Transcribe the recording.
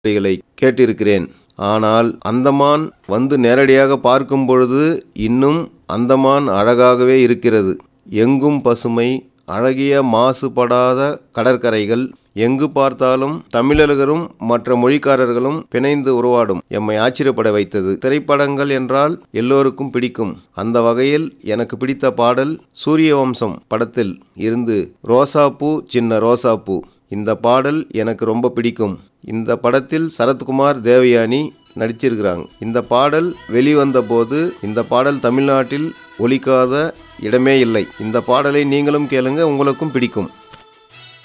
களை கேட்டிருக்கிறேன் ஆனால் அந்தமான் வந்து நேரடியாக பார்க்கும் பொழுது இன்னும் அந்தமான் அழகாகவே இருக்கிறது எங்கும் பசுமை அழகிய மாசுபடாத கடற்கரைகள் எங்கு பார்த்தாலும் தமிழர்களும் மற்ற மொழிக்காரர்களும் பிணைந்து உருவாடும் எம்மை ஆச்சரியப்பட வைத்தது திரைப்படங்கள் என்றால் எல்லோருக்கும் பிடிக்கும் அந்த வகையில் எனக்கு பிடித்த பாடல் சூரிய வம்சம் படத்தில் இருந்து ரோசாப்பூ சின்ன ரோசாப்பூ இந்த பாடல் எனக்கு ரொம்ப பிடிக்கும் இந்த படத்தில் சரத்குமார் தேவயானி நடிச்சிருக்கிறாங்க இந்த பாடல் வெளிவந்த போது இந்த பாடல் தமிழ்நாட்டில் ஒலிக்காத இடமே இல்லை இந்த பாடலை நீங்களும் கேளுங்க உங்களுக்கும் பிடிக்கும்